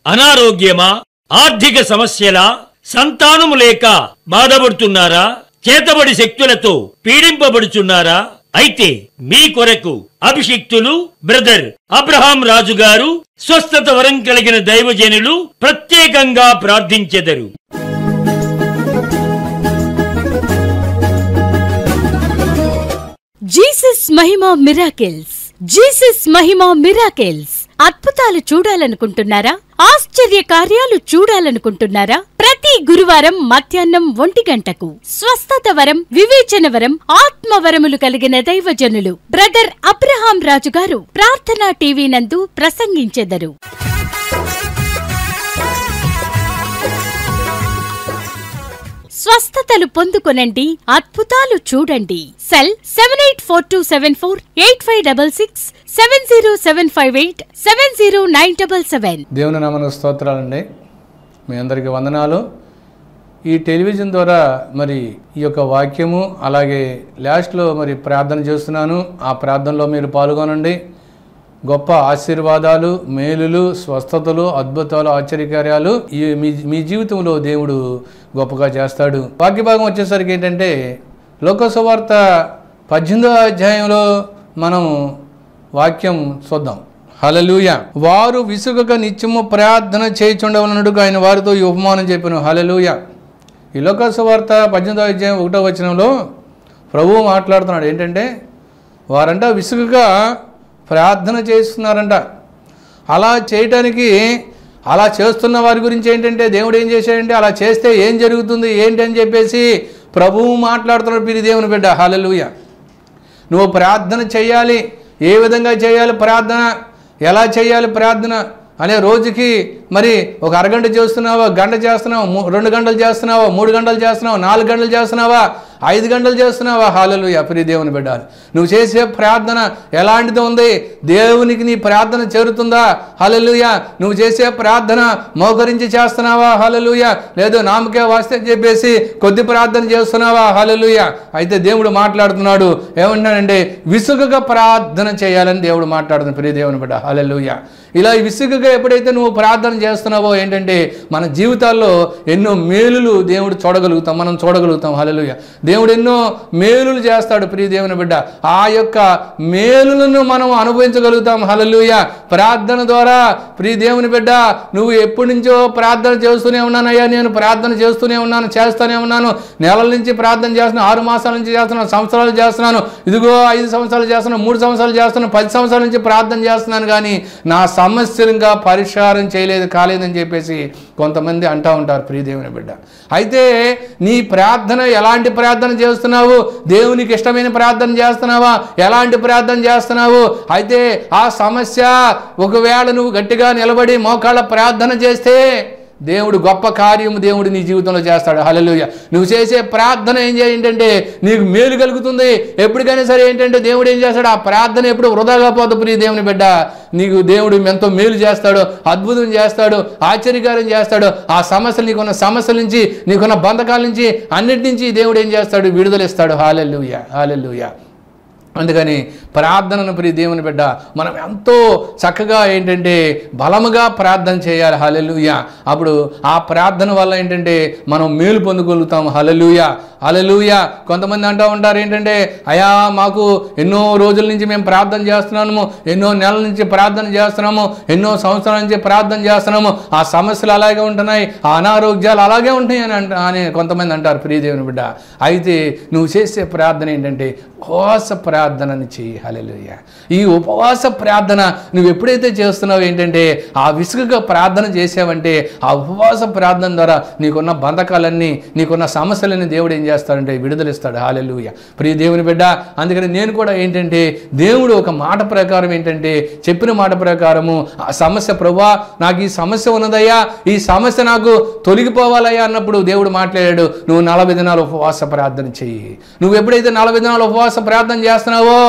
అనారోగ్యమా ఆర్థిక సమస్యలా సంతానము లేక బాధపడుతున్నారా చేతబడి శక్తులతో పీడింపబడుచున్నారా అయితే మీ కొరకు అభిషిక్తులు బ్రదర్ అబ్రహాం రాజు గారు స్వస్థత వరం కలిగిన దైవజనులు ప్రత్యేకంగా ప్రార్థించెదరు జీసస్ మహిమ మిరాకిల్స్ జీసస్ మహిమ మిరాకిల్స్ అద్భుతాలు చూడాలనుకుంటున్నారా ఆశ్చర్య కార్యాలు చూడాలనుకుంటున్నారా ప్రతి గురువారం మధ్యాహ్నం ఒంటి గంటకు స్వస్థత వరం వివేచన వరం ఆత్మవరములు కలిగిన దైవజనులు బ్రదర్ అబ్రహాం రాజు గారు ప్రార్థనా టీవీ నందు ప్రసంగించెదరు స్వస్థతలు పొందుకొనండి అద్భుతాలు చూడండి cell seven eight four two seven four eight five double six seven zero seven five eight seven zero nine double seven దేవుని నామన స్తోత్రాలండి మీ అందరికీ వందనాలు ఈ టెలివిజన్ ద్వారా మరి ఈ యొక్క వాక్యము అలాగే లాస్ట్లో మరి ప్రార్థన చేస్తున్నాను ఆ ప్రార్థనలో మీరు పాల్గొనండి గొప్ప ఆశీర్వాదాలు మేలులు స్వస్థతలు అద్భుతాలు ఆశ్చర్యకార్యాలు ఈ మీ మీ జీవితంలో దేవుడు గొప్పగా చేస్తాడు వాక్య భాగం వచ్చేసరికి ఏంటంటే లోకసువార్త పద్దెనిమిదో అధ్యాయంలో మనం వాక్యం చూద్దాం హలలుయ వారు విసుగక నిత్యము ప్రార్థన చేయుచుండవలనుడు ఆయన వారితో ఈ ఉపమానం చెప్పాను హలలుయ ఈ లోకసువార్త పద్దెనిమిదో అధ్యాయం ఒకటో వచనంలో ప్రభువు మాట్లాడుతున్నాడు ఏంటంటే వారంట విసుగుగా ప్రార్థన చేస్తున్నారంట అలా చేయటానికి అలా చేస్తున్న వారి గురించి ఏంటంటే దేవుడు ఏం చేశాడంటే అలా చేస్తే ఏం జరుగుతుంది ఏంటి అని చెప్పేసి ప్రభువు మాట్లాడుతున్నాడు పిరి దేవుని బిడ్డ హాలలుయ నువ్వు ప్రార్థన చేయాలి ఏ విధంగా చేయాలి ప్రార్థన ఎలా చేయాలి ప్రార్థన అనే రోజుకి మరి ఒక అరగంట చేస్తున్నావా గంట చేస్తున్నావా మూ- రెండు గంటలు చేస్తున్నావా మూడు గంటలు చేస్తున్నావా నాలుగు గంటలు చేస్తున్నావా ఐదు గంటలు చేస్తున్నావా హాలలు అపరి దేవుని బిడ్డాలి నువ్వు చేసే ప్రార్థన ఎలాంటిది ఉంది దేవునికి నీ ప్రార్థన చేరుతుందా హలలుయ నువ్వు చేసే ప్రార్థన మోకరించి చేస్తున్నావా హలలుయ లేదు నామకే వాస్తే అని చెప్పేసి కొద్ది ప్రార్థన చేస్తున్నావా హలలుయ అయితే దేవుడు మాట్లాడుతున్నాడు ఏమంటున్నాడంటే విసుగగా ప్రార్థన చేయాలని దేవుడు మాట్లాడుతున్నాడు ప్రియ దేవుని బిడ్డ హలలుయ ఇలా విసుగగా ఎప్పుడైతే నువ్వు ప్రార్థన చేస్తున్నావో ఏంటంటే మన జీవితాల్లో ఎన్నో మేలులు దేవుడు చూడగలుగుతాం మనం చూడగలుగుతాం హలలుయ దేవుడు ఎన్నో మేలులు చేస్తాడు ప్రియ దేవుని బిడ్డ ఆ యొక్క మేలులను మనం అనుభవించగలుగుతాం హలలుయ ప్రార్థన ద్వారా ప్రియ దేవుని బిడ్డ నువ్వు ఎప్పటి నుంచో ప్రార్థన చేస్తూనే ఉన్నానయ్యా నేను ప్రార్థన చేస్తూనే ఉన్నాను చేస్తూనే ఉన్నాను నెలల నుంచి ప్రార్థన చేస్తున్నాను ఆరు మాసాల నుంచి చేస్తున్నాను సంవత్సరాలు చేస్తున్నాను ఇదిగో ఐదు సంవత్సరాలు చేస్తున్నాను మూడు సంవత్సరాలు చేస్తున్నాను పది సంవత్సరాల నుంచి ప్రార్థన చేస్తున్నాను కానీ నా సమస్యలు ఇంకా పరిష్కారం చేయలేదు కాలేదని చెప్పేసి కొంతమంది అంటూ ఉంటారు ప్రియదేవుని బిడ్డ అయితే నీ ప్రార్థన ఎలాంటి ప్రార్థన చేస్తున్నావు దేవునికి ఇష్టమైన ప్రార్థన చేస్తున్నావా ఎలాంటి ప్రార్థన చేస్తున్నావు అయితే ఆ సమస్య ఒకవేళ నువ్వు గట్టిగా నిలబడి మోకాళ్ళ ప్రార్థన చేస్తే దేవుడు గొప్ప కార్యము దేవుడు నీ జీవితంలో చేస్తాడు హల్లెలూయా నువ్వు చేసే ప్రార్థన ఏం చేయంటే నీకు మేలు కలుగుతుంది ఎప్పటికైనా సరే ఏంటంటే దేవుడు ఏం చేస్తాడు ఆ ప్రార్థన ఎప్పుడు వృధాగా పోదు ప్రియ దేవుని బిడ్డ నీకు దేవుడు ఎంతో మేలు చేస్తాడు అద్భుతం చేస్తాడు ఆశ్చర్యకారం చేస్తాడు ఆ సమస్యలు నీకున్న సమస్యల నుంచి నీకున్న బంధకాల నుంచి అన్నిటి నుంచి దేవుడు ఏం చేస్తాడు విడుదలిస్తాడు హాలెల్లుయ హాలెల్లుయ అందుకని ప్రార్థనను ప్రియ దేవుని బిడ్డ మనం ఎంతో చక్కగా ఏంటంటే బలముగా ప్రార్థన చేయాలి హలెలుయ అప్పుడు ఆ ప్రార్థన వల్ల ఏంటంటే మనం మేలు పొందగలుగుతాం హలెలుయ హలెలుయ కొంతమంది అంటూ ఉంటారు ఏంటంటే అయా మాకు ఎన్నో రోజుల నుంచి మేము ప్రార్థన చేస్తున్నాము ఎన్నో నెలల నుంచి ప్రార్థన చేస్తున్నాము ఎన్నో సంవత్సరాల నుంచి ప్రార్థన చేస్తున్నాము ఆ సమస్యలు అలాగే ఉంటున్నాయి ఆ అనారోగ్యాలు అలాగే ఉంటాయి అని అంట అని కొంతమంది అంటారు ప్రియదేవుని బిడ్డ అయితే నువ్వు చేసే ప్రార్థన ఏంటంటే ఉపవాస ప్రార్థనని చెయ్యి హల్లెలూయా ఈ ఉపవాస ప్రార్థన నువ్వు ఎప్పుడైతే చేస్తున్నావు ఏంటంటే ఆ విసుగుగా ప్రార్థన చేసావంటే ఆ ఉపవాస ప్రార్థన ద్వారా నీకున్న బంధకాలన్నీ నీకున్న సమస్యలన్నీ దేవుడు ఏం చేస్తాడంటే విడుదలిస్తాడు హాలెలుయ ప్రియ దేవుని బిడ్డ అందుకని నేను కూడా ఏంటంటే దేవుడు ఒక మాట ప్రకారం ఏంటంటే చెప్పిన మాట ప్రకారము ఆ సమస్య ప్రభా నాకు ఈ సమస్య ఉన్నదయ్యా ఈ సమస్య నాకు తొలగిపోవాలయ్యా అన్నప్పుడు దేవుడు మాట్లాడాడు నువ్వు నలభై దినాలు ఉపవాస ప్రార్థన చెయ్యి నువ్వు ఎప్పుడైతే నలభై దినాలు ఉపవాస ప్రార్థన చేస్తున్నావో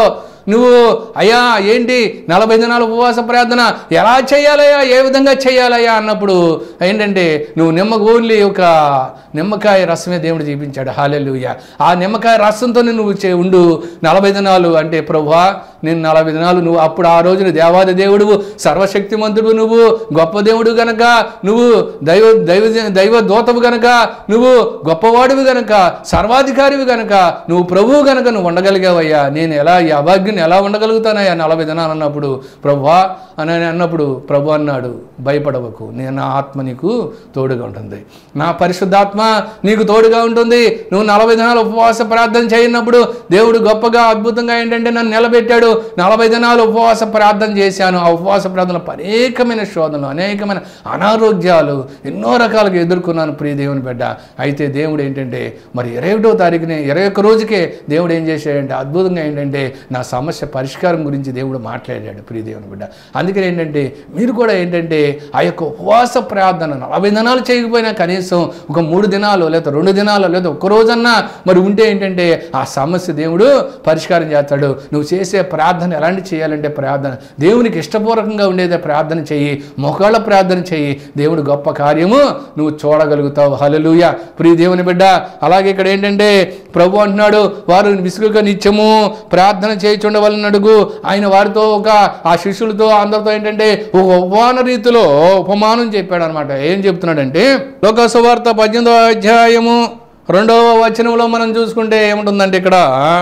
నువ్వు అయ్యా ఏంటి నలభై దినాల ఉపవాస ప్రార్థన ఎలా చేయాలయ్యా ఏ విధంగా చేయాలయ్యా అన్నప్పుడు ఏంటంటే నువ్వు నిమ్మ ఓన్లీ ఒక నిమ్మకాయ రసమే దేవుడు చూపించాడు హాలెలుయ ఆ నిమ్మకాయ రసంతో నువ్వు చే ఉండు నలభై దినాలు అంటే ప్రభువా నేను నలభై దినాలు నువ్వు అప్పుడు ఆ రోజున దేవాది దేవుడు సర్వశక్తిమంతుడు నువ్వు గొప్ప దేవుడు గనక నువ్వు దైవ దైవ దైవ దూతవు గనక నువ్వు గొప్పవాడివి గనక సర్వాధికారివి గనక నువ్వు ప్రభువు గనక నువ్వు ఉండగలిగావయ్యా నేను ఎలా ఈ అభాగ్యం ఎలా ఉండగలుగుతానయ్యా నలభై దినాలు అన్నప్పుడు ప్రభువా అని అన్నప్పుడు ప్రభు అన్నాడు భయపడవకు నేను నా ఆత్మ నీకు తోడుగా ఉంటుంది నా పరిశుద్ధాత్మ నీకు తోడుగా ఉంటుంది నువ్వు నలభై దినాలు ఉపవాస ప్రార్థన చేయనప్పుడు దేవుడు గొప్పగా అద్భుతంగా ఏంటంటే నన్ను నిలబెట్టాడు నలభై దినాలు ఉపవాస ప్రార్థన చేశాను ఆ ఉపవాస ప్రార్థనలో అనేకమైన శోధనలు అనేకమైన అనారోగ్యాలు ఎన్నో రకాలుగా ఎదుర్కొన్నాను ప్రియ దేవుని బిడ్డ అయితే దేవుడు ఏంటంటే మరి ఇరవై ఒకటో తారీఖునే ఇరవై ఒక్క రోజుకే దేవుడు ఏం చేశాడంటే అద్భుతంగా ఏంటంటే నా సమస్య పరిష్కారం గురించి దేవుడు మాట్లాడాడు ప్రియ దేవుని బిడ్డ అందుకని ఏంటంటే మీరు కూడా ఏంటంటే ఆ యొక్క ఉపవాస ప్రార్థన నలభై దినాలు చేయకపోయినా కనీసం ఒక మూడు దినాలు లేదా రెండు దినాలు లేదా ఒక రోజన్నా మరి ఉంటే ఏంటంటే ఆ సమస్య దేవుడు పరిష్కారం చేస్తాడు నువ్వు చేసే ప్రార్థన ఎలాంటి చేయాలంటే ప్రార్థన దేవునికి ఇష్టపూర్వకంగా ఉండేదే ప్రార్థన చెయ్యి మొకాళ్ళ ప్రార్థన చెయ్యి దేవుడు గొప్ప కార్యము నువ్వు చూడగలుగుతావు హలలుయ ప్రియ దేవుని బిడ్డ అలాగే ఇక్కడ ఏంటంటే ప్రభు అంటున్నాడు వారు విసుగుగా నిత్యము ప్రార్థన చేయించుండవలని అడుగు ఆయన వారితో ఒక ఆ శిష్యులతో అందరితో ఏంటంటే ఒక ఉపమాన రీతిలో ఉపమానం చెప్పాడు అనమాట ఏం చెప్తున్నాడంటే లోకసువార్త పద్దెనిమిదవ అధ్యాయము రెండవ వచనంలో మనం చూసుకుంటే ఏముంటుందంటే ఇక్కడ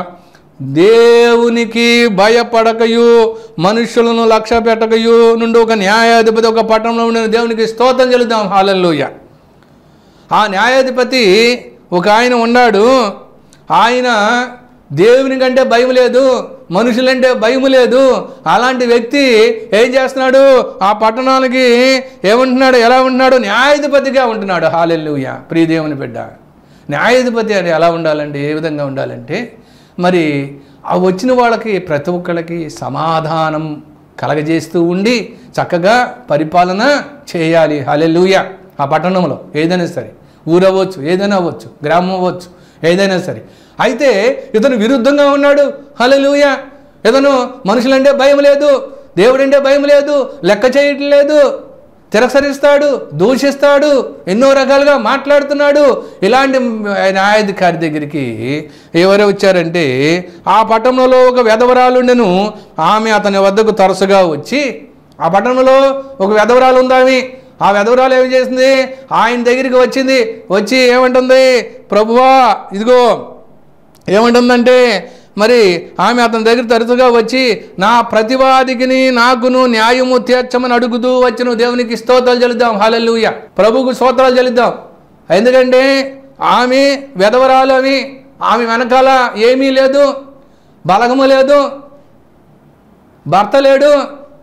దేవునికి భయపడకయు మనుషులను లక్ష్య పెట్టకయు నుండి ఒక న్యాయాధిపతి ఒక పట్టణంలో ఉండిన దేవునికి స్తోత్రం చెల్లుదాం హాలల్లోయ ఆ న్యాయాధిపతి ఒక ఆయన ఉన్నాడు ఆయన దేవుని కంటే భయం లేదు మనుషులంటే భయం లేదు అలాంటి వ్యక్తి ఏం చేస్తున్నాడు ఆ పట్టణానికి ఏమంటున్నాడు ఎలా ఉంటున్నాడు న్యాయాధిపతిగా ఉంటున్నాడు హాలెల్లుయ ప్రియదేవుని బిడ్డ న్యాయాధిపతి అని ఎలా ఉండాలంటే ఏ విధంగా ఉండాలంటే మరి ఆ వచ్చిన వాళ్ళకి ప్రతి ఒక్కళ్ళకి సమాధానం కలగజేస్తూ ఉండి చక్కగా పరిపాలన చేయాలి హలెలుయ ఆ పట్టణంలో ఏదైనా సరే ఊరవ్వచ్చు ఏదైనా అవ్వచ్చు గ్రామం అవ్వచ్చు ఏదైనా సరే అయితే ఇతను విరుద్ధంగా ఉన్నాడు హలెలుయ ఇతను మనుషులంటే భయం లేదు దేవుడంటే భయం లేదు లెక్క చేయటం లేదు తిరస్కరిస్తాడు దూషిస్తాడు ఎన్నో రకాలుగా మాట్లాడుతున్నాడు ఇలాంటి న్యాయాధికారి దగ్గరికి ఎవరు వచ్చారంటే ఆ పట్టణంలో ఒక వెధవరాలుండెను ఆమె అతని వద్దకు తరచుగా వచ్చి ఆ పట్టణంలో ఒక వెధవరాలు ఉందామి ఆ వెధవరాలు ఏం చేసింది ఆయన దగ్గరికి వచ్చింది వచ్చి ఏమంటుంది ప్రభువా ఇదిగో ఏమంటుందంటే మరి ఆమె అతని దగ్గర తరచుగా వచ్చి నా ప్రతివాదికిని నాకును న్యాయము తీర్చమని అడుగుతూ వచ్చిన దేవునికి స్తోత్రాలు చెల్లిద్దాం హాలెల్లుయ ప్రభువుకు స్తోత్రాలు చెల్లిద్దాం ఎందుకంటే ఆమె వెధవరాలు అవి ఆమె వెనకాల ఏమీ లేదు బలగము లేదు భర్త లేడు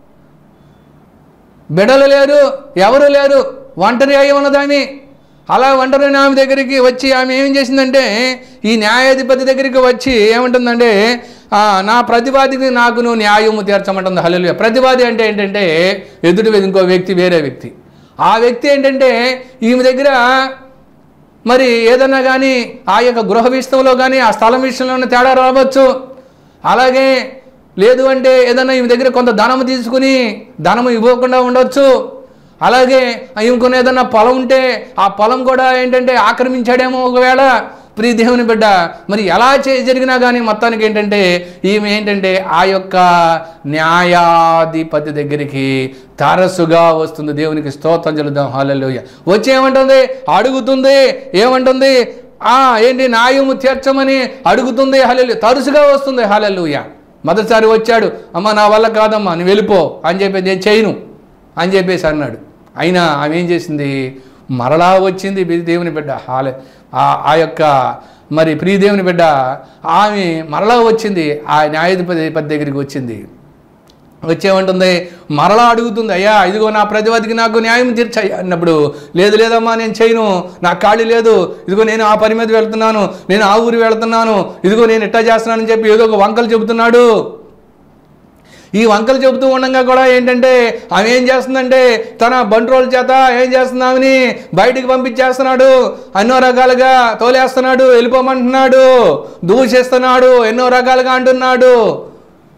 బిడలు లేరు ఎవరు లేరు ఒంటరి అయి ఉన్నదామి అలా ఒంటరి ఆమె దగ్గరికి వచ్చి ఆమె ఏం చేసిందంటే ఈ న్యాయాధిపతి దగ్గరికి వచ్చి ఏమంటుందంటే "ఆ, నా ప్రతివాదికి నాకు నువ్వు న్యాయము తీర్చమంటుంది హల్లెలూయా ప్రతివాది అంటే ఏంటంటే ఎదుటి ఇంకో వ్యక్తి వేరే వ్యక్తి ఆ వ్యక్తి ఏంటంటే ఈమె దగ్గర మరి ఏదన్నా కానీ ఆ యొక్క గృహ విషయంలో కానీ ఆ స్థలం విషయంలో తేడా రావచ్చు అలాగే లేదు అంటే ఏదన్నా ఈమె దగ్గర కొంత ధనము తీసుకుని ధనము ఇవ్వకుండా ఉండొచ్చు అలాగే ఈమెకున్న ఏదన్నా పొలం ఉంటే ఆ పొలం కూడా ఏంటంటే ఆక్రమించాడేమో ఒకవేళ ప్రియ దేవుని బిడ్డ మరి ఎలా చే జరిగినా కానీ మొత్తానికి ఏంటంటే ఈమె ఏంటంటే ఆ యొక్క న్యాయాధిపతి దగ్గరికి తరచుగా వస్తుంది దేవునికి స్తోత్రం చెల్లుదాం హాలలోయ వచ్చి ఏమంటుంది అడుగుతుంది ఏమంటుంది ఆ ఏంటి న్యాయము తీర్చమని అడుగుతుంది హలెలు తరచుగా వస్తుంది హలెలుయ మొదటిసారి వచ్చాడు అమ్మ నా వల్ల కాదమ్మా నువ్వు వెళ్ళిపో అని చెప్పి నేను చేయను అని చెప్పేసి అన్నాడు అయినా ఆమె ఏం చేసింది మరలా వచ్చింది ప్రియ దేవుని బిడ్డ హాలే ఆ- ఆ యొక్క మరి ప్రియ దేవుని బిడ్డ ఆమె మరలా వచ్చింది ఆ న్యాయాధిపతి అధిపతి దగ్గరికి వచ్చింది వచ్చేమంటుంది మరలా అడుగుతుంది అయ్యా ఇదిగో నా ప్రతివాదికి నాకు న్యాయం తీర్చాయి అన్నప్పుడు లేదు లేదమ్మా నేను చేయను నాకు ఖాళీ లేదు ఇదిగో నేను ఆ పని మీద వెళ్తున్నాను నేను ఆ ఊరు వెళ్తున్నాను ఇదిగో నేను ఇట్టా చేస్తున్నానని చెప్పి ఏదో ఒక వంకలు చెబుతున్నాడు ఈ వంకలు చెబుతూ ఉండగా కూడా ఏంటంటే ఆమె ఏం చేస్తుందంటే తన బంట్రోల్ చేత ఏం చేస్తున్నామని బయటికి పంపించేస్తున్నాడు ఎన్నో రకాలుగా తోలేస్తున్నాడు వెళ్ళిపోమంటున్నాడు దూషిస్తున్నాడు ఎన్నో రకాలుగా అంటున్నాడు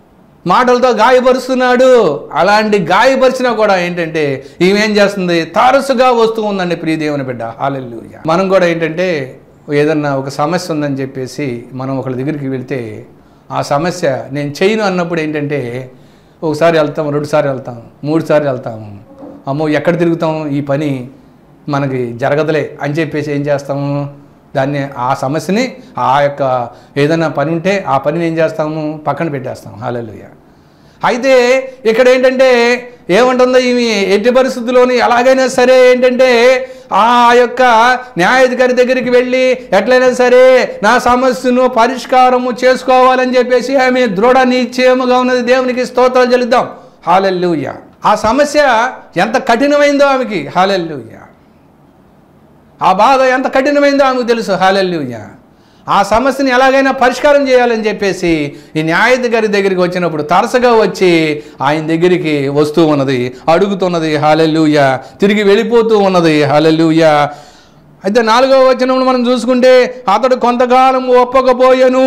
మాటలతో గాయపరుస్తున్నాడు అలాంటి గాయపరిచినా కూడా ఏంటంటే ఈమెం చేస్తుంది తరచుగా వస్తూ ఉందండి ప్రియదేవుని బిడ్డ హాలెల్లుయ మనం కూడా ఏంటంటే ఏదన్నా ఒక సమస్య ఉందని చెప్పేసి మనం ఒకళ్ళ దగ్గరికి వెళ్తే ఆ సమస్య నేను చేయను అన్నప్పుడు ఏంటంటే ఒకసారి వెళ్తాం రెండుసార్లు వెళ్తాం మూడు సార్లు వెళ్తాము అమ్మో ఎక్కడ తిరుగుతాం ఈ పని మనకి జరగదులే అని చెప్పేసి ఏం చేస్తాము దాన్ని ఆ సమస్యని ఆ యొక్క ఏదైనా పని ఉంటే ఆ పనిని ఏం చేస్తాము పక్కన పెట్టేస్తాం హాలెలుయ అయితే ఇక్కడ ఏంటంటే ఏమంటుందో ఈమె ఎట్టి పరిస్థితుల్లోని ఎలాగైనా సరే ఏంటంటే ఆ యొక్క న్యాయాధికారి దగ్గరికి వెళ్ళి ఎట్లయినా సరే నా సమస్యను పరిష్కారము చేసుకోవాలని చెప్పేసి ఆమె దృఢ నిశ్చయముగా ఉన్నది దేవునికి స్తోత్రాలు చెల్లిద్దాం హాలెల్లుయ్య ఆ సమస్య ఎంత కఠినమైందో ఆమెకి హాలెల్లుయ్య ఆ బాధ ఎంత కఠినమైందో ఆమెకు తెలుసు హాలెల్లుయ్య ఆ సమస్యని ఎలాగైనా పరిష్కారం చేయాలని చెప్పేసి ఈ న్యాయాధికారి దగ్గరికి వచ్చినప్పుడు తరచుగా వచ్చి ఆయన దగ్గరికి వస్తూ ఉన్నది అడుగుతున్నది హాలెల్లుయ్య తిరిగి వెళ్ళిపోతూ ఉన్నది హాలెల్లుయ్య అయితే నాలుగవ వచనంలో మనం చూసుకుంటే అతడు కొంతకాలం ఒప్పకపోయాను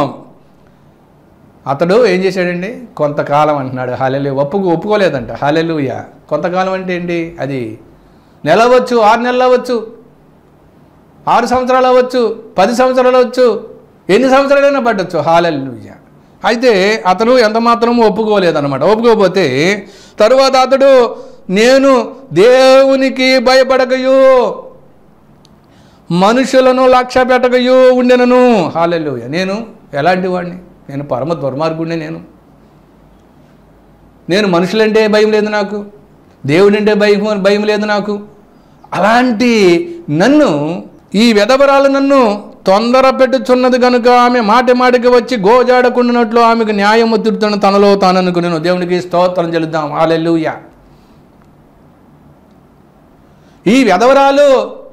అతడు ఏం చేశాడండి కొంతకాలం అంటున్నాడు హాలెలు ఒప్పుకు ఒప్పుకోలేదంట హాలెలుయ కొంతకాలం అంటే ఏంటి అది నెల అవ్వచ్చు ఆరు నెలలు అవ్వచ్చు ఆరు సంవత్సరాలు అవ్వచ్చు పది సంవత్సరాలు అవ్వచ్చు ఎన్ని సంవత్సరాలైనా పట్టచ్చు హాలెలుయ అయితే అతను ఎంత మాత్రం ఒప్పుకోలేదన్నమాట ఒప్పుకోకపోతే తరువాత అతడు నేను దేవునికి భయపడకయు మనుషులను లక్ష్య పెట్టకయు ఉండెనను హాలెలుయ నేను ఎలాంటి వాడిని నేను పరమ దుర్మార్గుడిని నేను నేను మనుషులంటే భయం లేదు నాకు దేవుడంటే భయం భయం లేదు నాకు అలాంటి నన్ను ఈ వెదవరాలు నన్ను తొందర పెట్టుచున్నది కనుక ఆమె మాటి మాటికి వచ్చి గోజాడకుండానట్లు ఆమెకు న్యాయం ఒత్తిడుతున్న తనలో తాను అనుకునేను దేవునికి స్తోత్రం చెల్లుద్దాం హాలెలుయ ఈ వెదవరాలు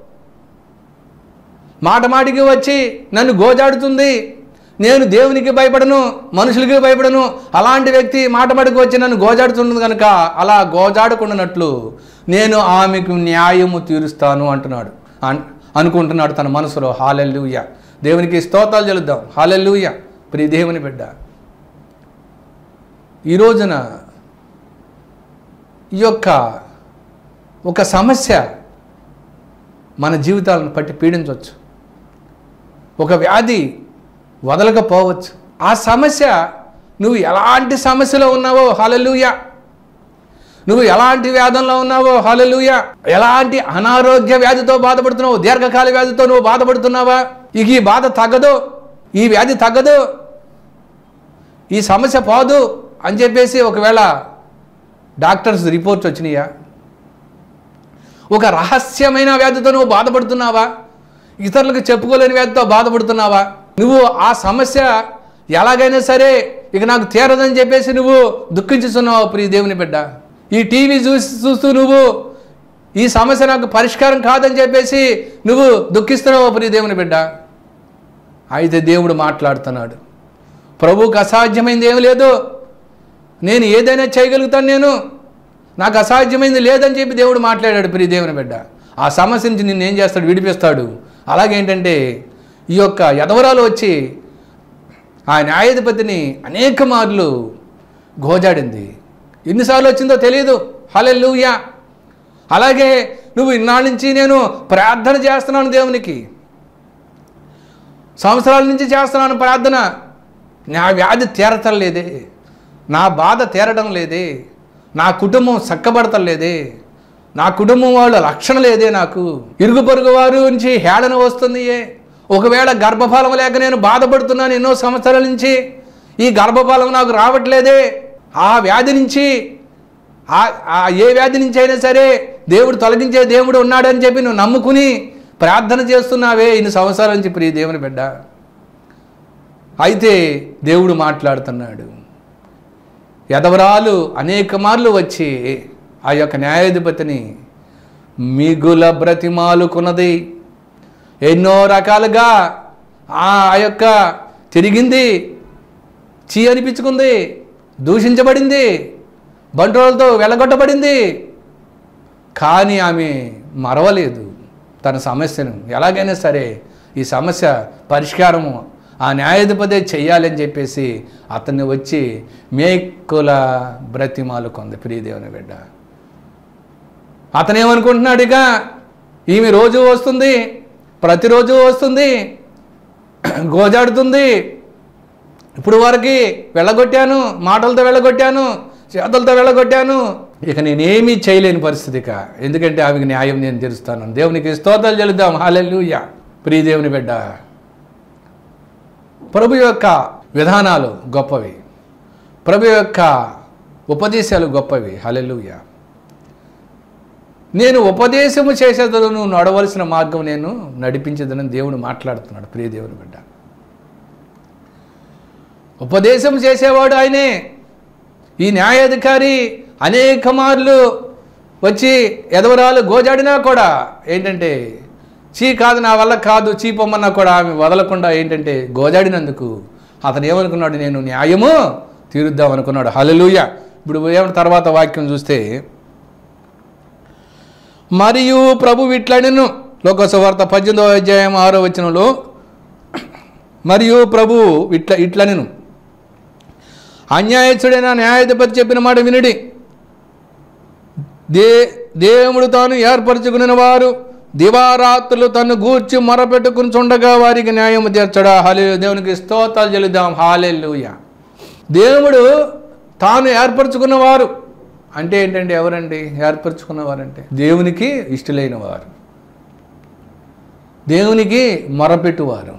మాట మాటికి వచ్చి నన్ను గోజాడుతుంది నేను దేవునికి భయపడను మనుషులకి భయపడను అలాంటి వ్యక్తి మాట మాటికి వచ్చి నన్ను గోజాడుతుంది కనుక అలా గోజాడుకుంటున్నట్లు నేను ఆమెకు న్యాయము తీరుస్తాను అంటున్నాడు అన్- అనుకుంటున్నాడు తన మనసులో హాలెల్లుయ్య దేవునికి స్తోత్రాలు చెల్లుద్దాం హాలెల్లుయ్య ప్రియ దేవుని బిడ్డ ఈ రోజున ఈ యొక్క ఒక సమస్య మన జీవితాలను పట్టి పీడించవచ్చు ఒక వ్యాధి వదలకపోవచ్చు ఆ సమస్య నువ్వు ఎలాంటి సమస్యలో ఉన్నావో హలలుయ నువ్వు ఎలాంటి వ్యాధంలో ఉన్నావో హలలుయ ఎలాంటి అనారోగ్య వ్యాధితో బాధపడుతున్నావు దీర్ఘకాల వ్యాధితో నువ్వు బాధపడుతున్నావా ఇక ఈ బాధ తగ్గదు ఈ వ్యాధి తగ్గదు ఈ సమస్య పోదు అని చెప్పేసి ఒకవేళ డాక్టర్స్ రిపోర్ట్స్ వచ్చినాయా ఒక రహస్యమైన వ్యాధితో నువ్వు బాధపడుతున్నావా ఇతరులకు చెప్పుకోలేని వ్యాధితో బాధపడుతున్నావా నువ్వు ఆ సమస్య ఎలాగైనా సరే ఇక నాకు తీరదని చెప్పేసి నువ్వు దుఃఖించుతున్నావు ప్రియ దేవుని బిడ్డ ఈ టీవీ చూసి చూస్తూ నువ్వు ఈ సమస్య నాకు పరిష్కారం కాదని చెప్పేసి నువ్వు దుఃఖిస్తున్నావు ప్రియ దేవుని బిడ్డ అయితే దేవుడు మాట్లాడుతున్నాడు ప్రభువుకు అసాధ్యమైంది ఏమి లేదు నేను ఏదైనా చేయగలుగుతాను నేను నాకు అసాధ్యమైంది లేదని చెప్పి దేవుడు మాట్లాడాడు ప్రియ దేవుని బిడ్డ ఆ సమస్య నుంచి నిన్ను ఏం చేస్తాడు విడిపిస్తాడు అలాగేంటంటే ఈ యొక్క యదవరాలు వచ్చి ఆ న్యాయాధిపతిని అనేక మార్లు గోజాడింది ఎన్నిసార్లు వచ్చిందో తెలియదు హలెల్లుయా అలాగే నువ్వు ఇన్నాళ్ళ నుంచి నేను ప్రార్థన చేస్తున్నాను దేవునికి సంవత్సరాల నుంచి చేస్తున్నాను ప్రార్థన నా వ్యాధి తీరటం లేదే నా బాధ తీరడం లేదే నా కుటుంబం చక్కబడటం లేదే నా కుటుంబం వాళ్ళ రక్షణ లేదే నాకు ఇరుగు పొరుగు వారు నుంచి హేళన వస్తుంది ఒకవేళ గర్భఫలం లేక నేను బాధపడుతున్నాను ఎన్నో సంవత్సరాల నుంచి ఈ గర్భఫలం నాకు రావట్లేదే ఆ వ్యాధి నుంచి ఆ- ఆ ఏ వ్యాధి నుంచి అయినా సరే దేవుడు తొలగించే దేవుడు ఉన్నాడని చెప్పి నువ్వు నమ్ముకుని ప్రార్థన చేస్తున్నావే ఇన్ని సంవత్సరాల నుంచి ప్రియ దేవుని బిడ్డ అయితే దేవుడు మాట్లాడుతున్నాడు యదవరాలు అనేక మార్లు వచ్చి ఆ యొక్క న్యాయాధిపతిని మిగుల బ్రతిమాలుకున్నది ఎన్నో రకాలుగా ఆ యొక్క తిరిగింది చీ అనిపించుకుంది దూషించబడింది బంట్రోలతో వెళ్ళగొట్టబడింది కానీ ఆమె మరవలేదు తన సమస్యను ఎలాగైనా సరే ఈ సమస్య పరిష్కారము ఆ న్యాయాధిపతే చెయ్యాలని చెప్పేసి అతన్ని వచ్చి మేకుల బ్రతిమాలు కొంది ప్రియదేవుని బిడ్డ అతను ఏమనుకుంటున్నాడు ఇక ఈమె రోజు వస్తుంది ప్రతిరోజు వస్తుంది గోజాడుతుంది ఇప్పుడు వరకు వెళ్ళగొట్టాను మాటలతో వెళ్ళగొట్టాను చేతులతో వెళ్ళగొట్టాను ఇక నేనేమీ చేయలేని పరిస్థితి ఇక ఎందుకంటే ఆమెకి న్యాయం నేను తీరుస్తాను దేవునికి స్తోత్రాలు చెల్లుద్దాం హాలెల్లుయ ప్రియ దేవుని బిడ్డ ప్రభు యొక్క విధానాలు గొప్పవి ప్రభు యొక్క ఉపదేశాలు గొప్పవి హలెలుయ నేను ఉపదేశము చేసేదను నువ్వు నడవలసిన మార్గం నేను నడిపించదనని దేవుడు మాట్లాడుతున్నాడు ప్రియ దేవుని బిడ్డ ఉపదేశం చేసేవాడు ఆయనే ఈ న్యాయాధికారి అనేక మార్లు వచ్చి ఎదవరాలు గోజాడినా కూడా ఏంటంటే చీ కాదు నా వల్ల కాదు చీ పొమ్మన్నా కూడా ఆమె వదలకుండా ఏంటంటే గోజాడినందుకు అతను ఏమనుకున్నాడు నేను న్యాయము తీరుద్దాం అనుకున్నాడు హలలుయ ఇప్పుడు ఏమన్నా తర్వాత వాక్యం చూస్తే మరియు ప్రభు ఇట్లనెను లోకసువార్త పద్దెనిమిదవ అధ్యాయం ఆరో వచనంలో మరియు ప్రభు ఇట్ల ఇట్లనెను అన్యాయచుడైన న్యాయాధిపతి చెప్పిన మాట వినుడి దే దేవుడు తాను ఏర్పరచుకుని వారు దివారాత్రులు తను గూర్చి మొరపెట్టుకుని చుండగా వారికి న్యాయం తీర్చడా హాలే దేవునికి స్తోత్రాలు చెల్లిద్దాం హాలెల్లుయ దేవుడు తాను ఏర్పరచుకున్నవారు అంటే ఏంటండి ఎవరండి ఏర్పరచుకున్నవారంటే దేవునికి ఇష్టలైన వారు దేవునికి మొరపెట్టువారు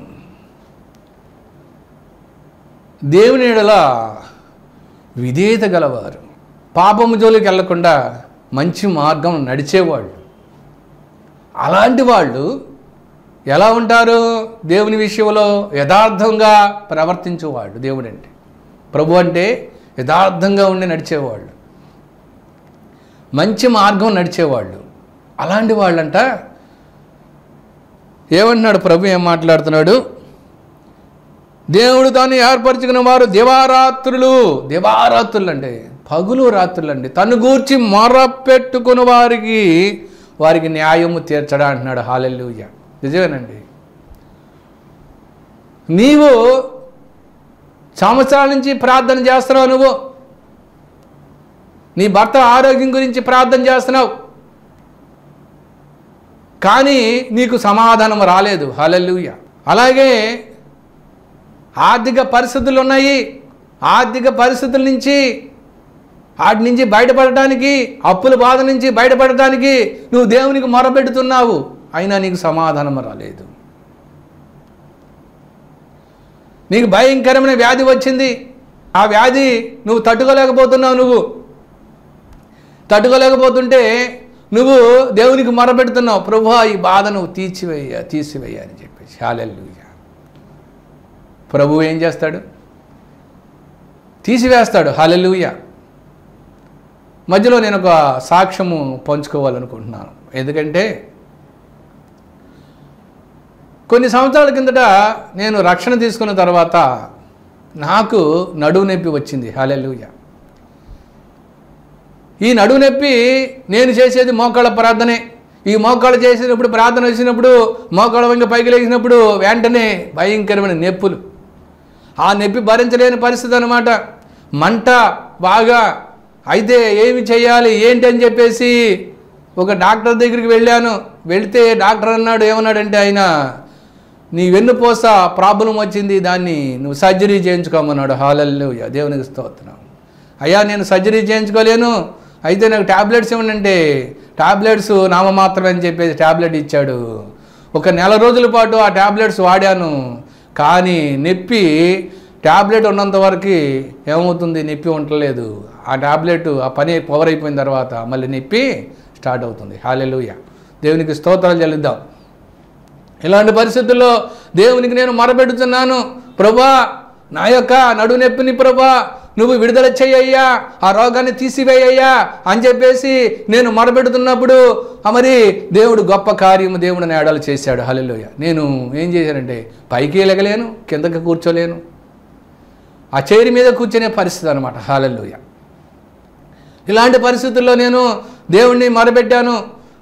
దేవుని ఎడల విధేయత గలవారు పాపము జోలికి వెళ్లకుండా మంచి మార్గం నడిచేవాళ్ళు అలాంటి వాళ్ళు ఎలా ఉంటారు దేవుని విషయంలో యథార్థంగా ప్రవర్తించేవాళ్ళు దేవుడు అంటే ప్రభు అంటే యథార్థంగా ఉండి నడిచేవాళ్ళు మంచి మార్గం నడిచేవాళ్ళు అలాంటి వాళ్ళంట ఏమంటున్నాడు ప్రభు ఏం మాట్లాడుతున్నాడు దేవుడు తాను ఏర్పరచుకున్న వారు దివారాత్రులు దివారాత్రులు అంటే పగులు రాత్రులు అండి తను గూర్చి మొరపెట్టుకుని వారికి వారికి న్యాయము తీర్చడా అంటున్నాడు హాలెల్లుయ్య నిజమేనండి నీవు సంవత్సరాల నుంచి ప్రార్థన చేస్తున్నావు నువ్వు నీ భర్త ఆరోగ్యం గురించి ప్రార్థన చేస్తున్నావు కానీ నీకు సమాధానం రాలేదు హలెల్లుయ అలాగే ఆర్థిక పరిస్థితులు ఉన్నాయి ఆర్థిక పరిస్థితుల నుంచి వాటి నుంచి బయటపడటానికి అప్పుల బాధ నుంచి బయటపడటానికి నువ్వు దేవునికి మొరపెడుతున్నావు అయినా నీకు సమాధానం రాలేదు నీకు భయంకరమైన వ్యాధి వచ్చింది ఆ వ్యాధి నువ్వు తట్టుకోలేకపోతున్నావు నువ్వు తట్టుకోలేకపోతుంటే నువ్వు దేవునికి మొరపెడుతున్నావు ప్రభు ఈ బాధ నువ్వు తీర్చివేయ తీసివేయ అని చెప్పేసి హాలెల్లుయ ప్రభు ఏం చేస్తాడు తీసివేస్తాడు హాలెల్లుయ మధ్యలో నేను ఒక సాక్ష్యము పంచుకోవాలనుకుంటున్నాను ఎందుకంటే కొన్ని సంవత్సరాల కిందట నేను రక్షణ తీసుకున్న తర్వాత నాకు నడువు నొప్పి వచ్చింది హాలెల్లుయ ఈ నడువు నొప్పి నేను చేసేది మోకాళ్ళ ప్రార్థనే ఈ మోకాళ్ళు చేసినప్పుడు ప్రార్థన వచ్చినప్పుడు మోకాళ్ళ వంగి పైకి లేచినప్పుడు వెంటనే భయంకరమైన నొప్పులు ఆ నొప్పి భరించలేని పరిస్థితి అనమాట మంట బాగా అయితే ఏమి చేయాలి ఏంటి అని చెప్పేసి ఒక డాక్టర్ దగ్గరికి వెళ్ళాను వెళితే డాక్టర్ అన్నాడు ఏమన్నాడంటే ఆయన నీ వెన్నుపోస ప్రాబ్లం వచ్చింది దాన్ని నువ్వు సర్జరీ చేయించుకోమన్నాడు హాలల్లో దేవునికి స్తోత్రం అయ్యా నేను సర్జరీ చేయించుకోలేను అయితే నాకు ట్యాబ్లెట్స్ ఇవ్వనంటే ట్యాబ్లెట్స్ నామమాత్రమే అని చెప్పేసి ట్యాబ్లెట్ ఇచ్చాడు ఒక నెల రోజుల పాటు ఆ ట్యాబ్లెట్స్ వాడాను కానీ నొప్పి ట్యాబ్లెట్ ఉన్నంత వరకు ఏమవుతుంది నొప్పి ఉండలేదు ఆ ట్యాబ్లెట్ ఆ పని పవర్ అయిపోయిన తర్వాత మళ్ళీ నొప్పి స్టార్ట్ అవుతుంది హాలెలుయ దేవునికి స్తోత్రాలు చెల్లిద్దాం ఇలాంటి పరిస్థితుల్లో దేవునికి నేను మొరపెడుతున్నాను ప్రభా నా యొక్క నడు నొప్పిని ప్రభా నువ్వు విడుదల చెయ్యయ్యా ఆ రోగాన్ని తీసివేయ్యా అని చెప్పేసి నేను మొరపెడుతున్నప్పుడు ఆ మరి దేవుడు గొప్ప కార్యము దేవుడు నేడలు చేశాడు హల్లెలూయ నేను ఏం చేశానంటే పైకి ఎలగలేను కిందకి కూర్చోలేను ఆ చైర్ మీద కూర్చునే పరిస్థితి అనమాట హాలెల్లుయ ఇలాంటి పరిస్థితుల్లో నేను దేవుణ్ణి మొరపెట్టాను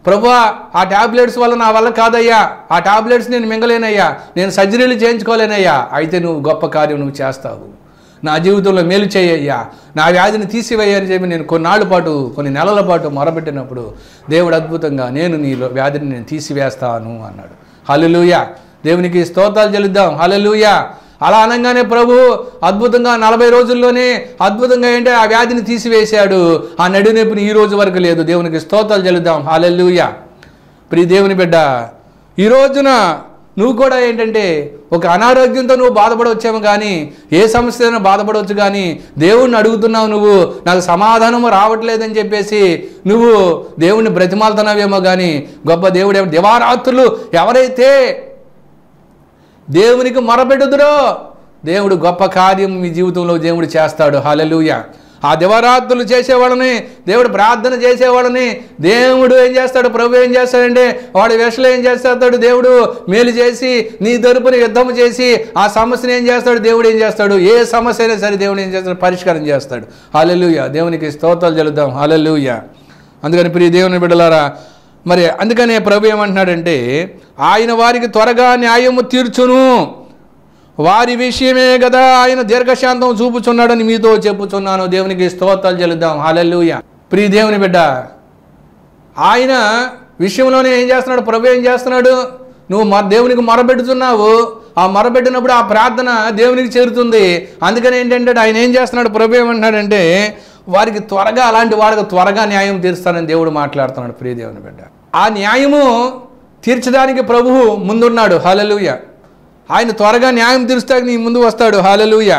ప్రభా ఆ టాబ్లెట్స్ వల్ల నా వల్ల కాదయ్యా ఆ టాబ్లెట్స్ నేను మింగలేనయ్యా నేను సర్జరీలు చేయించుకోలేనయ్యా అయితే నువ్వు గొప్ప కార్యం నువ్వు చేస్తావు నా జీవితంలో మేలు చేయ్యా నా వ్యాధిని తీసివేయని చెప్పి నేను కొన్నాళ్ళ పాటు కొన్ని నెలల పాటు మొరబెట్టినప్పుడు దేవుడు అద్భుతంగా నేను నీ వ్యాధిని నేను తీసివేస్తాను అన్నాడు హల్లెలూయా దేవునికి స్తోత్రాలు చెల్లిద్దాం హల్లెలూయా అలా అనగానే ప్రభు అద్భుతంగా నలభై రోజుల్లోనే అద్భుతంగా ఏంటి ఆ వ్యాధిని తీసివేశాడు ఆ నడునొప్పిని ఈ రోజు వరకు లేదు దేవునికి స్తోత్రాలు చెల్లిద్దాం హల్లెలూయా ప్రియ దేవుని బిడ్డ ఈ రోజున నువ్వు కూడా ఏంటంటే ఒక అనారోగ్యంతో నువ్వు బాధపడవచ్చేమో కానీ ఏ సమస్యతో బాధపడవచ్చు కానీ దేవుణ్ణి అడుగుతున్నావు నువ్వు నాకు సమాధానం రావట్లేదని చెప్పేసి నువ్వు దేవుణ్ణి బ్రతిమాలుతున్నావేమో కానీ గొప్ప దేవుడు ఏమ- దివారాత్రులు ఎవరైతే దేవునికి మొరపెట్టుదురో దేవుడు గొప్ప కార్యం మీ జీవితంలో దేవుడు చేస్తాడు హల్లెలూయా ఆ దివరాత్రులు చేసేవాళ్ళని దేవుడు ప్రార్థన చేసేవాళ్ళని దేవుడు ఏం చేస్తాడు ప్రభు ఏం చేస్తాడంటే వాడి వెషలో ఏం చేస్తాడు దేవుడు మేలు చేసి నీ తరపున యుద్ధం చేసి ఆ సమస్యను ఏం చేస్తాడు దేవుడు ఏం చేస్తాడు ఏ సమస్య అయినా సరే దేవుడు ఏం చేస్తాడు పరిష్కారం చేస్తాడు హల్లెలూయా దేవునికి స్తోత్రాలు చెల్లుదాం హల్లెలూయా అందుకని ప్రియ దేవుని బిడ్డలారా మరి అందుకనే ప్రభు ఏమంటున్నాడంటే ఆయన వారికి త్వరగా న్యాయము తీర్చును వారి విషయమే కదా ఆయన దీర్ఘశాంతం చూపుచున్నాడని మీతో చెప్పుచున్నాను దేవునికి స్తోత్రాలు చెల్లిద్దాం హల్లెలూయా ప్రియ దేవుని బిడ్డ ఆయన విషయంలోనే ఏం చేస్తున్నాడు ప్రభు ఏం చేస్తున్నాడు నువ్వు మ దేవునికి మొరబెడుతున్నావు ఆ మొరబెట్టినప్పుడు ఆ ప్రార్థన దేవునికి చేరుతుంది అందుకని ఏంటంటే ఆయన ఏం చేస్తున్నాడు ప్రభు ఏమంటున్నాడంటే వారికి త్వరగా అలాంటి వాడికి త్వరగా న్యాయం తీరుస్తానని దేవుడు మాట్లాడుతున్నాడు ప్రియ దేవుని బిడ్డ ఆ న్యాయము తీర్చడానికి ప్రభువు ముందున్నాడు హల్లెలూయా ఆయన త్వరగా న్యాయం తీరుస్తాక నీ ముందు వస్తాడు హాలలుయ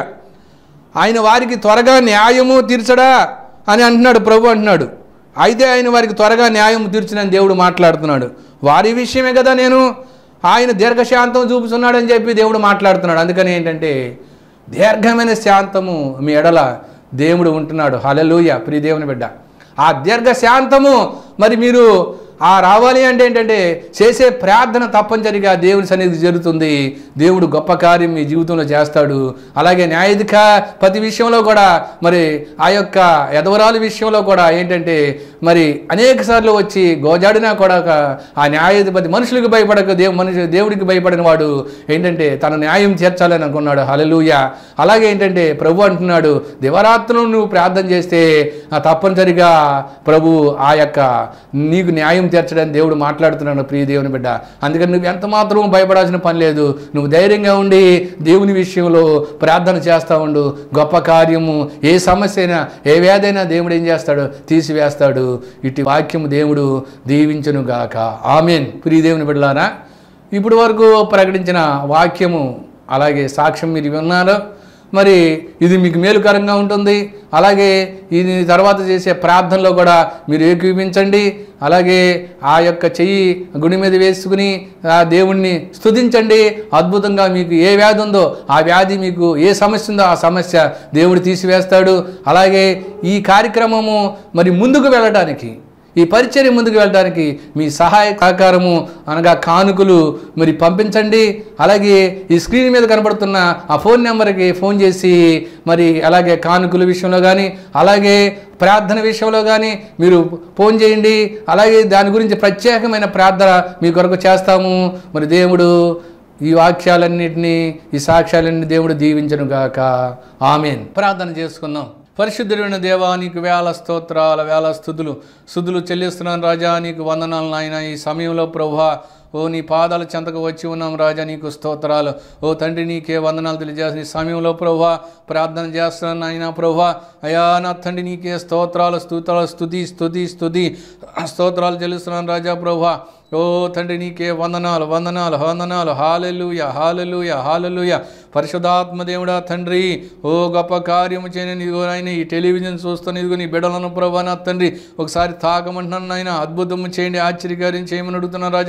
ఆయన వారికి త్వరగా న్యాయము తీర్చడా అని అంటున్నాడు ప్రభు అంటున్నాడు అయితే ఆయన వారికి త్వరగా న్యాయం తీర్చినని దేవుడు మాట్లాడుతున్నాడు వారి విషయమే కదా నేను ఆయన దీర్ఘశాంతం చూపుతున్నాడని చెప్పి దేవుడు మాట్లాడుతున్నాడు అందుకని ఏంటంటే దీర్ఘమైన శాంతము మీ ఎడల దేవుడు ఉంటున్నాడు హలలుయ ప్రియ దేవుని బిడ్డ ఆ దీర్ఘ శాంతము మరి మీరు ఆ రావాలి అంటే ఏంటంటే చేసే ప్రార్థన తప్పనిసరిగా దేవుని సన్నిధి జరుగుతుంది దేవుడు గొప్ప కార్యం మీ జీవితంలో చేస్తాడు అలాగే న్యాయాధిపతి విషయంలో కూడా మరి ఆ యొక్క ఎదవరాలు విషయంలో కూడా ఏంటంటే మరి అనేక సార్లు వచ్చి గోజాడినా కూడా ఒక ఆ న్యాయాధిపతి మనుషులకు భయపడక దేవు మనుషు దేవుడికి భయపడిన వాడు ఏంటంటే తన న్యాయం తీర్చాలని అనుకున్నాడు హలలుయ అలాగే ఏంటంటే ప్రభు అంటున్నాడు దివరాత్రులు నువ్వు ప్రార్థన చేస్తే ఆ తప్పనిసరిగా ప్రభు ఆ యొక్క నీకు న్యాయం తీర్చడానికి దేవుడు మాట్లాడుతున్నాడు ప్రియ దేవుని బిడ్డ అందుకని నువ్వు ఎంత మాత్రం భయపడాల్సిన పని లేదు నువ్వు ధైర్యంగా ఉండి దేవుని విషయంలో ప్రార్థన చేస్తూ ఉండు గొప్ప కార్యము ఏ సమస్య అయినా ఏ వ్యాధైనా దేవుడు ఏం చేస్తాడు తీసివేస్తాడు ఇటు వాక్యము దేవుడు దీవించును గాక ఆమెన్ ప్రియ దేవుని బిడ్డలారా ఇప్పుడు వరకు ప్రకటించిన వాక్యము అలాగే సాక్ష్యం మీరు విన్నారు మరి ఇది మీకు మేలుకరంగా ఉంటుంది అలాగే ఇది తర్వాత చేసే ప్రార్థనలో కూడా మీరు ఏకీపించండి అలాగే ఆ యొక్క చెయ్యి గుడి మీద వేసుకుని ఆ దేవుణ్ణి స్తుతించండి అద్భుతంగా మీకు ఏ వ్యాధి ఉందో ఆ వ్యాధి మీకు ఏ సమస్య ఉందో ఆ సమస్య దేవుడు తీసివేస్తాడు అలాగే ఈ కార్యక్రమము మరి ముందుకు వెళ్ళడానికి ఈ పరిచర్య ముందుకు వెళ్ళడానికి మీ సహాయ సహకారము అనగా కానుకలు మరి పంపించండి అలాగే ఈ స్క్రీన్ మీద కనబడుతున్న ఆ ఫోన్ నెంబర్కి ఫోన్ చేసి మరి అలాగే కానుకల విషయంలో కానీ అలాగే ప్రార్థన విషయంలో కానీ మీరు ఫోన్ చేయండి అలాగే దాని గురించి ప్రత్యేకమైన ప్రార్థన మీ కొరకు చేస్తాము మరి దేవుడు ఈ వాక్యాలన్నింటినీ ఈ సాక్ష్యాలన్నీ దేవుడు దీవించను గాక ఆమెన్ ప్రార్థన చేసుకుందాం పరిశుద్ధుడైన దేవా నీకు వేల స్తోత్రాల వేల స్థుతులు స్థుతులు చెల్లిస్తున్నాను రాజా నీకు వందనాలు నాయన ఈ సమయంలో ప్రభా ఓ నీ పాదాల చెంతకు వచ్చి ఉన్నాం రాజా నీకు స్తోత్రాలు ఓ తండ్రి నీకే వందనాలు తెలియజేసిన ఈ సమయంలో ప్రభా ప్రార్థన చేస్తున్నాను నాయన ప్రభా అయా నా తండ్రి నీకే స్తోత్రాలు స్తోత్రాలు స్తుతి స్తుతి స్తుతి స్తోత్రాలు చెల్లిస్తున్నాను రాజా ప్రభా ఓ తండ్రి నీకే వందనాలు వందనాలు వందనాలు హాలెలుయ హాలెలుయ హాలెలుయ పరిశుధాత్మ దేవుడా తండ్రి ఓ గొప్ప కార్యము చేయని ఇదిగో నాయన ఈ టెలివిజన్ చూస్తున్న ఇదిగో నీ బిడ్డలను ప్రభా నా తండ్రి ఒకసారి తాకమంటున్నాను నాయన అద్భుతము చేయండి ఆశ్చర్యకార్యం చేయమని అడుగుతున్నా రాజా నీకే స్తోత్రం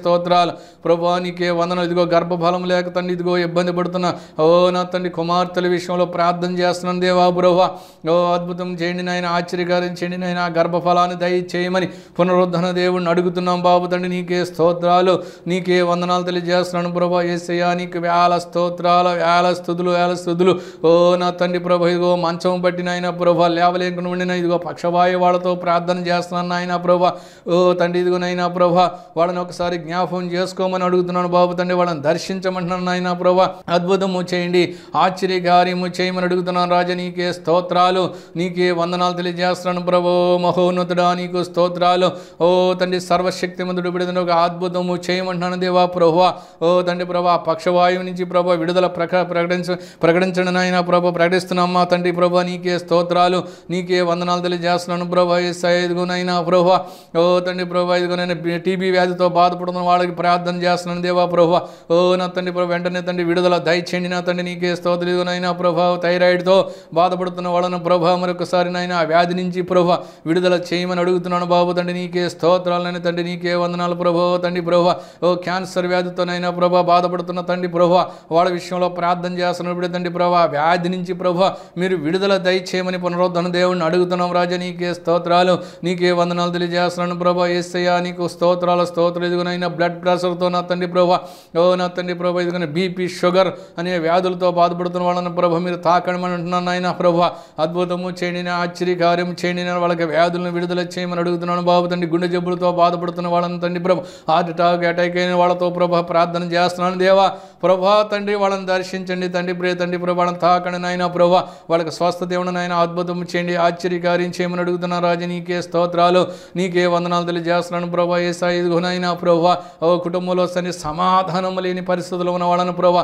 స్తోత్రాలు ప్రభా నీకే వందనం ఇదిగో గర్భఫలం లేక తండ్రి ఇదిగో ఇబ్బంది పడుతున్నా ఓ నా తండ్రి కుమార్తెల విషయంలో ప్రార్థన చేస్తున్నాను దేవా బ్రోవా ఓ అద్భుతం చేయండి నాయన ఆశ్చర్యకారం చేయండి నాయన ఆ గర్భఫలాన్ని దయచేయమని పునరుద్ధరణ దేవుడిని అడుగుతున్నాం బాబు తండ్రి నీకే స్తోత్రాలు నీకే వందనాలు తెలియజేస్తున్నాను ప్రభా ఏసయ్యా నీకు వేల స్తోత్రాల వేల స్థుతులు వేల స్థుతులు ఓ నా తండ్రి ప్రభా ఇదిగో మంచం పట్టిన ఆయన ప్రభా లేవలేకుండా ఉండిన ఇదిగో పక్షవాయు వాళ్ళతో ప్రార్థన చేస్తున్నాను నాయన ప్రభా ఓ తండ్రి ఇదిగో నైనా ప్రభా వాళ్ళని ఒకసారి జ్ఞాపకం చేసుకోమని అడుగుతున్నాను బాబు తండ్రి వాళ్ళని దర్శించమంటున్నాను నాయన ప్రభా అద్భుతము చేయండి ఆశ్చర్య కార్యము చేయమని అడుగుతున్నాను రాజా నీకే స్తోత్రాలు నీకే వందనాలు తెలియజేస్తున్నాను ప్రభో మహోన్నతుడా నీకు స్తోత్రాలు ఓ తండ్రి సర్వశక్తిమంతుడు విడుదల ఒక అద్భుతము చేయమంటున్నాను దేవా ప్రభా ఓ తండ్రి ప్రభా పక్షవాయువు నుంచి ప్రభా విడుదల ప్రక ప్రకటించ ప్రకటించండి నాయన ప్రభా ప్రకటిస్తున్నామ్మా తండ్రి ప్రభా నీకే స్తోత్రాలు నీకే వందనాలు తెలియజేస్తున్నాను ప్రభా ఎస్ఐ ఇదిగోనైనా ప్రభా ఓ తండ్రి ప్రభా ఇదిగోనైనా టీబీ వ్యాధితో బాధపడుతున్న వాళ్ళకి ప్రార్థన చేస్తున్నాను దేవా ప్రభా ఓ నా తండ్రి ప్రభా వెంటనే తండ్రి విడుదల దయచేయండి నా తండ్రి నీకే స్తోత్రం ఇదిగోనైనా ప్రభా థైరాయిడ్తో బాధపడుతున్న వాళ్ళను ప్రభా మరొకసారి నాయన ఆ వ్యాధి నుంచి ప్రభా విడుదల చేయమని అడుగుతున్నాను బాబు తండ్రి నీకే స్తోత్రాలని తండ్రి నీకే వందనాలు ప్రభా తండ్రి ప్రభా ఓ క్యాన్సర్ వ్యాధితోనైనా ప్రభా బాధపడుతున్న తండ్రి ప్రభా వాళ్ళ విషయంలో ప్రార్థన చేస్తున్నప్పుడు తండ్రి ప్రభా వ్యాధి నుంచి ప్రభా మీరు విడుదల దయచేయమని పునరుద్ధరణ దేవుడిని అడుగుతున్నాం రాజా నీకే స్తోత్రాలు నీకే వందనాలు తెలియజేస్తున్నాను ప్రభా ఏసయ్యా నీకు స్తోత్రాల స్తోత్రం ఇదిగోనైనా బ్లడ్ ప్రెషర్తో నా తండ్రి ప్రభా ఓ నా తండ్రి ప్రభా ఇదిగోనే బీపీ షుగర్ అనే వ్యాధులతో బాధపడుతున్న వాళ్ళని ప్రభా మీరు తాకడమని అంటున్నాను నాయన ప్రభా అద్భుతము చేయండి నా ఆశ్చర్య కార్యం చేయండి నా వాళ్ళకి వ్యాధులను విడుదల చేయమని అడుగుతున్నాను బాబు తండ్రి గుండె జబ్బులతో బాధపడుతున్న వాళ్ళని తండ్రి ప్రభా హార్ట్ అటాక్ అటాక్ అయిన వాళ్ళతో ప్రభా ప్రార్థన చేస్తున్నాను దేవా ప్రభా తండ్రి వాళ్ళని దర్శించండి తండ్రి ప్రియ తండ్రి ప్రభా వాళ్ళని తాకండి నాయన ప్రభా వాళ్ళకి స్వస్థత ఇవ్వండి నాయన అద్భుతం చేయండి ఆశ్చర్య కార్యం చేయమని అడుగుతున్నా రాజు నీకే స్తోత్రాలు నీకే వందనాలు తెలియజేస్తున్నాను ప్రభా ఏసా ఇదిగోనైనా ప్రభా ఓ కుటుంబంలో సని సమాధానము లేని పరిస్థితుల్లో ఉన్న వాళ్ళను ప్రభా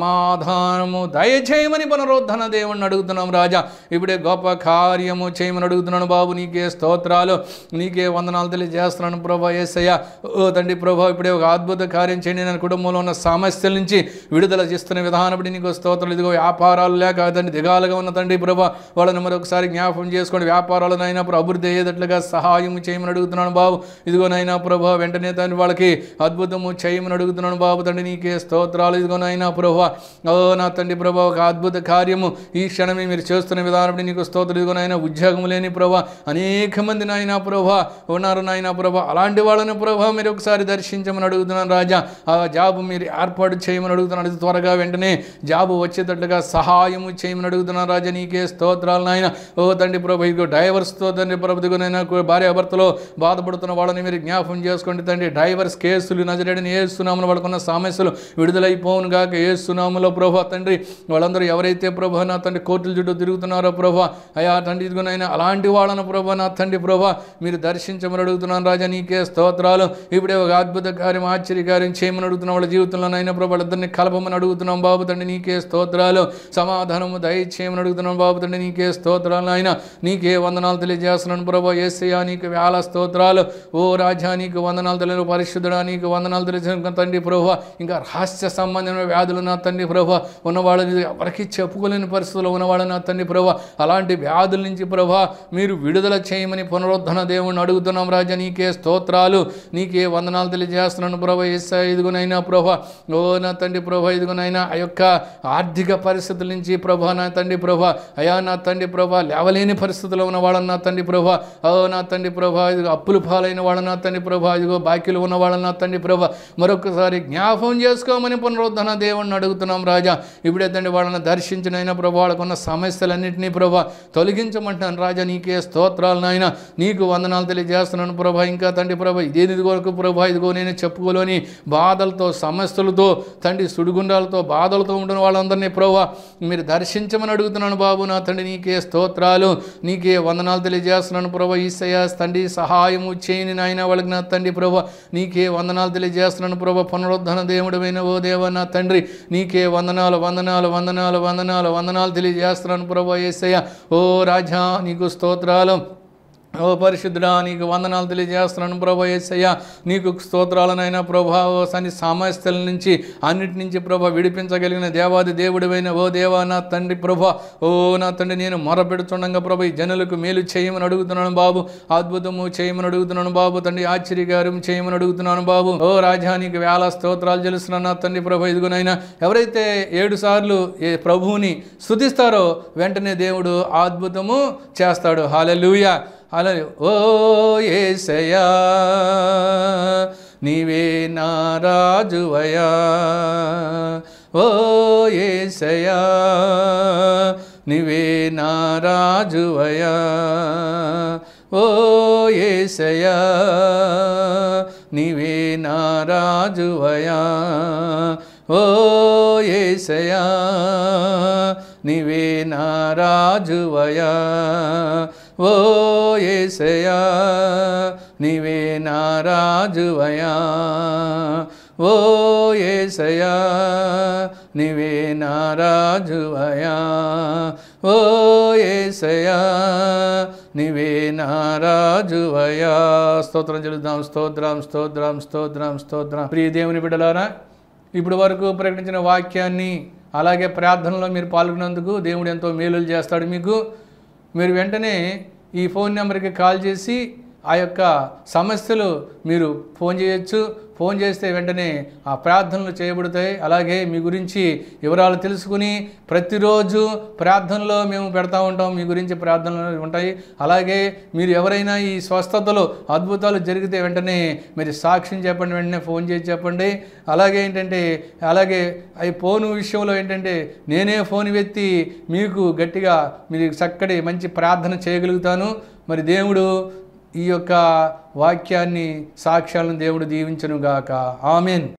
సమాధానము దయచేయమని పునరుద్ధరణ దేవుణ్ణి అడుగుతున్నాం రాజా ఇప్పుడే గొప్ప కార్యము చేయమని అడుగుతున్నాను బాబు నీకే స్తోత్రాలు నీకే వందనాలు తెలియజేస్తున్నాను ప్రభా ఏసయ్య ఓ తండ్రి ప్రభా ఇప్పుడే ఒక అద్భుత కార్యం చేయండి నేను కుటుంబంలో ఉన్న సమస్యల నుంచి విడుదల చేస్తున్న విధానం బట్టి నీకు స్తోత్రాలు ఇదిగో వ్యాపారాలు లేక తండ్రి దిగాలుగా ఉన్న తండ్రి ప్రభా వాళ్ళని మరొకసారి జ్ఞాపకం చేసుకోండి వ్యాపారాలను అయినా అభివృద్ధి అయ్యేటట్లుగా సహాయం చేయమని అడుగుతున్నాను బాబు ఇదిగోనైనా ప్రభా వెంటనే తండ్రి వాళ్ళకి అద్భుతము చేయమని అడుగుతున్నాను బాబు తండ్రి నీకే స్తోత్రాలు ఇదిగోనైనా ప్రభా ఓ నా తండ్రి ప్రభా ఒక అద్భుత కార్యము ఈ క్షణమే మీరు చేస్తున్న విధానం బట్టి నీకు స్తోత్రం ఇదిగోనైనా ఉద్యోగం లేని ప్రభా అనేక మంది నాయన ప్రభా ఉన్నారు నాయన ప్రభా అలాంటి వాళ్ళని ప్రభా మీరు ఒకసారి దర్శించమని అడుగుతున్నాను రాజా ఆ జాబ్ మీరు ఏర్పాటు చేయమని అడుగుతున్నాను అది త్వరగా వెంటనే జాబు వచ్చేటట్లుగా సహాయము చేయమని అడుగుతున్నాను రాజా నీకే స్తోత్రాలు నాయన ఓ తండ్రి ప్రభు ఇదిగో డ్రైవర్స్తో తండ్రి ప్రభు ఇదిగోనైనా భార్యాభర్తలో బాధపడుతున్న వాళ్ళని మీరు జ్ఞాపకం చేసుకోండి తండ్రి డ్రైవర్స్ కేసులు నజరేడని ఏస్తున్నామని వాళ్ళకున్న సమస్యలు విడుదలైపోవును గాక ఏస్తున్నాములో ప్రభా తండ్రి వాళ్ళందరూ ఎవరైతే ప్రభా నా తండ్రి కోర్టుల చుట్టూ తిరుగుతున్నారో ప్రభా అయా తండ్రి ఇదిగోనైనా అలాంటి వాళ్ళను ప్రభా నా తండ్రి ప్రభా మీరు దర్శించమని అడుగుతున్నాను రాజా నీకే స్తోత్రాలు ఇప్పుడే ఒక అద్భుత కార్యం ఆశ్చర్య కార్యం చేయమని అడుగుతున్న వాళ్ళ జీవితంలో నైనా ప్రభా వాళ్ళిద్దరిని కలపమని అడుగుతున్నాం బాబు తండ్రి నీకే స్తోత్రాలు సమాధానము దయచేయమని అడుగుతున్నాం బాబు తండ్రి నీకే స్తోత్రాలు ఆయన నీకే వందనాలు తెలియజేస్తున్నాను ప్రభా ఏసయ్యా నీకు వేల స్తోత్రాలు ఓ రాజా నీకు వందనాలు తెలియని పరిశుద్ధుడా నీకు వందనాలు తెలిసిన తండ్రి ప్రభా ఇంకా రహస్య సంబంధమైన వ్యాధులు నా తండ్రి ప్రభా ఉన్నవాళ్ళని ఎవరికి చెప్పుకోలేని పరిస్థితుల్లో ఉన్నవాళ్ళని నా తండ్రి ప్రభా అలాంటి వ్యాధుల నుంచి ప్రభా మీరు విడుదల చేయమని పునరుద్ధరణ దేవుణ్ణి అడుగుతున్నాం రాజా నీకే స్తోత్రాలు నీకే వందనాలు తెలియజేస్తున్నాను ప్రభా ఎస్ఐ ఇదిగునైనా ప్రభా ఓ నా తండ్రి ప్రభా ఇదిగునైనా ఆ యొక్క ఆర్థిక పరిస్థితుల నుంచి ప్రభా నా తండ్రి ప్రభా అయా నా తండ్రి ప్రభా లేవలేని పరిస్థితుల్లో ఉన్న వాళ్ళని నా తండ్రి ప్రభా ఓ నా తండ్రి ప్రభా ఇదిగో అప్పులు పాలైన వాళ్ళని నా తండ్రి ప్రభా ఇదిగో బాకీలు ఉన్న వాళ్ళని నా తండ్రి ప్రభా మరొకసారి జ్ఞాపకం చేసుకోమని పునరుద్ధరణ దేవుణ్ణి అడుగుతున్నాం రాజా ఇప్పుడే తండ్రి వాళ్ళని దర్శించినైనా ప్రభా వాళ్ళకున్న సమస్యలన్నింటినీ ప్రభా తొలగించమంటున్నాను రాజా నీకే స్తోత్రాలు నాయన నీకు వందనాలు తెలియజేస్తున్నాను ప్రభా ఇంకా తండ్రి ప్రభా ఇదేది వరకు ప్రభా ఇదిగో నేను చెప్పుకోలేని బాధలతో సమస్యలతో తండ్రి సుడిగుండాలతో బాధలతో ఉంటున్న వాళ్ళందరినీ ప్రభా మీరు దర్శించమని అడుగుతున్నాను బాబు నా తండ్రి నీకే స్తోత్రాలు నీకే వందనాలు తెలియజేస్తున్నాను ప్రభా ఈసయ తండ్రి సహాయము చేయని నాయన వాళ్ళకి నా తండ్రి ప్రభా నీకే వందనాలు తెలియజేస్తున్నాను ప్రభా పునరుద్ధరణ దేవుడమైన ఓ దేవ నా తండ్రి నీకే వందనాలు వందనాలు వందనాలు వందనాలు వందనాలు తెలియజేస్తున్నాను ప్రభా ఏసయ్య ఓ రాజా నీకు స్తోత్రాలు ఓ పరిశుద్ధుడా నీకు వందనాలు తెలియజేస్తున్నాను ప్రభా ఏసయ్య నీకు స్తోత్రాలనైనా ప్రభా ఓ సన్ని సమస్యల నుంచి అన్నిటి నుంచి ప్రభా విడిపించగలిగిన దేవాది దేవుడివైన ఓ దేవా నా తండ్రి ప్రభా ఓ నా తండ్రి నేను మొరపెడుతుండగా ప్రభా ఈ జనులకు మేలు చేయమని అడుగుతున్నాను బాబు అద్భుతము చేయమని అడుగుతున్నాను బాబు తండ్రి ఆశ్చర్యకారం చేయమని అడుగుతున్నాను బాబు ఓ రాజానికి వేల స్తోత్రాలు చెల్లిస్తున్నాను నా తండ్రి ప్రభా ఇదిగోనైనా ఎవరైతే ఏడు సార్లు ఏ ప్రభువుని స్తుతిస్తారో వెంటనే దేవుడు అద్భుతము చేస్తాడు హాలెలూయా అలా ఓ ఏసయా నీవే నా రాజువయా ఓ ఏసయా నీవే నా రాజువయా ఓ ఏసయా నీవే నా రాజువయా ఓ ఏసయా నీవే నా రాజువయా ఓ ఏసయా నీవే నా రాజువయా ఓ ఏసయా నీవే నా రాజువయా ఓ ఏసయా నీవే నా రాజువయా స్తోత్రం చెల్లుదాం స్తోత్రం స్తోత్రం స్తోత్రం స్తోత్రం ప్రియ దేవుని బిడ్డలారా ఇప్పుడు వరకు ప్రకటించిన వాక్యాన్ని అలాగే ప్రార్థనలో మీరు పాల్గొన్నందుకు దేవుడు ఎంతో మేలులు చేస్తాడు మీకు మీరు వెంటనే ఈ ఫోన్ నెంబర్కి కాల్ చేసి ఆ యొక్క సమస్యలు మీరు ఫోన్ చేయొచ్చు ఫోన్ చేస్తే వెంటనే ఆ ప్రార్థనలు చేయబడతాయి అలాగే మీ గురించి వివరాలు తెలుసుకుని ప్రతిరోజు ప్రార్థనలో మేము పెడతా ఉంటాం మీ గురించి ప్రార్థనలు ఉంటాయి అలాగే మీరు ఎవరైనా ఈ స్వస్థతలో అద్భుతాలు జరిగితే వెంటనే మీరు సాక్ష్యం చెప్పండి వెంటనే ఫోన్ చేసి చెప్పండి అలాగే ఏంటంటే అలాగే ఈ ఫోన్ విషయంలో ఏంటంటే నేనే ఫోన్ ఎత్తి మీకు గట్టిగా మీరు చక్కటి మంచి ప్రార్థన చేయగలుగుతాను మరి దేవుడు ఈ యొక్క వాక్యాన్ని సాక్ష్యాలను దేవుడు దీవించను గాక ఆమెన్